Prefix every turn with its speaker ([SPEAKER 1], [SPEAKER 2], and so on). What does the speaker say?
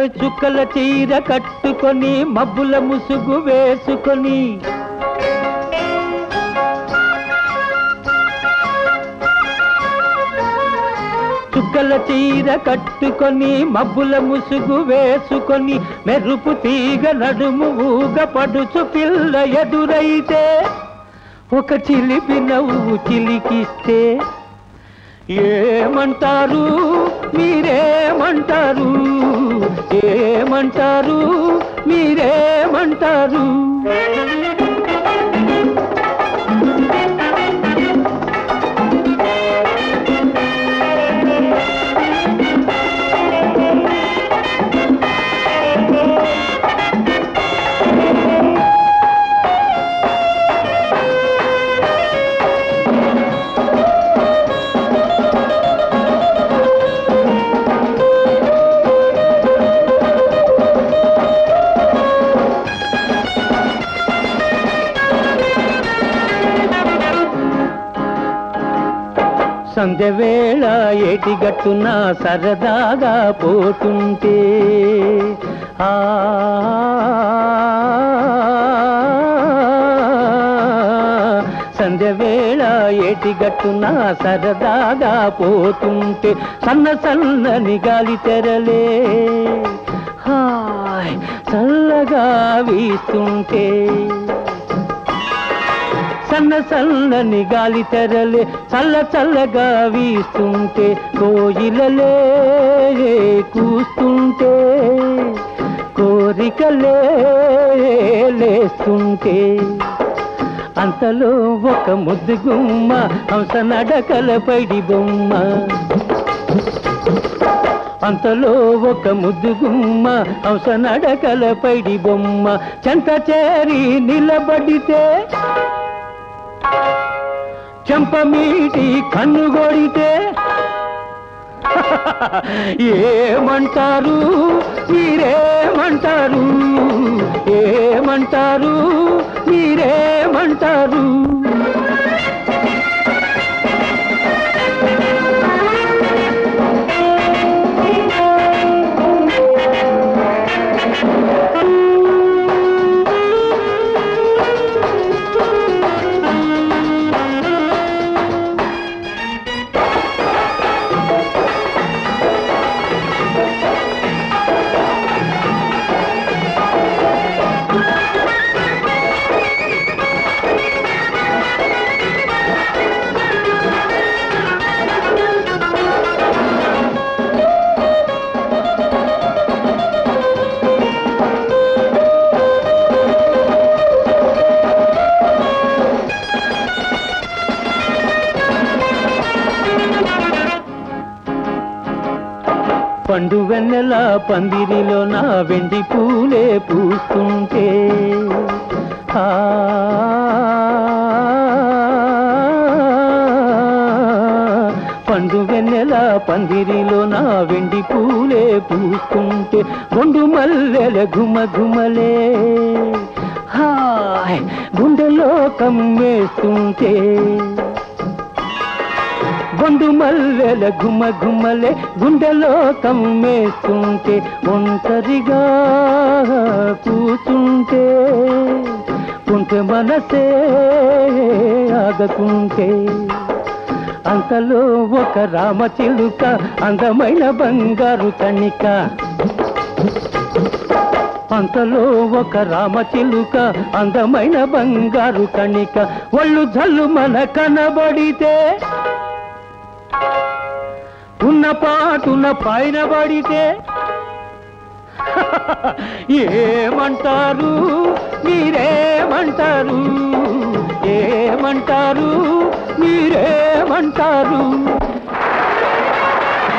[SPEAKER 1] చుక్కల చీర కట్టుకొని మబ్బుల ముసుగు వేసుకొని చుక్కల చీర కట్టుకొని మబ్బుల ముసుగు వేసుకొని మెరుపు తీగ నడుము ఊగ పడుచు పిల్ల ఎదురైతే ఒక చిలిపి నవ్వు చిలికిస్తే ఏమంటారు మీరేమంటారు ఏమంటారు మీరేమంటారు సంధ్య వేళ ఏటిగట్టున సరదాగా పోతుంటే ఆ సంధ్య వేళ ఏటిగట్టున సరదాగా పోతుంటే సన్న సన్నని గాలి తెరలే హాయ్ చల్లగా వీస్తుంటే సన్న సన్నని గాలి తెరలే చల్ల చల్లగా వీస్తుంటే కోయిలలే కూస్తుంటే కోరికలే లేస్తుంటే అంతలో ఒక ముద్దు గుమ్మ హంస నడకల పడి బొమ్మ అంతలో ఒక ముద్దు గుమ్మ హంస నడకల పడి బొమ్మ చెంత చేరి నిలబడితే చెంపమీటి కన్నుగొడితే ఏమంటారు మీరేమంటారు ఏమంటారు మీరేమంటారు పండు వెన్నెల పందిరిలో నా వెండి పూలే పూస్తుంటే ఆ పండు వెన్నెల పందిరిలో నా వెండి పూలే పూస్తుంటే గుండు మల్లెల ఘుమ ఘుమలే హాయ్ గుండెలో కమ్మేస్తుంటే గొండు మల్లెల గుమ గుమలే గుండెలో కమ్మేస్తుంటే ఒంటరిగా కూతుంటే కుంటే మనసే ఆగకుంటే అంతలో ఒక రామచిలుక అందమైన బంగారు కణిక అంతలో ఒక రామచిలుక అందమైన బంగారు కణిక ఒళ్ళు జల్లు మన కనబడితే ఉన్న పాటున పైన పడితే ఏమంటారు మీరేమంటారు ఏమంటారు మీరేమంటారు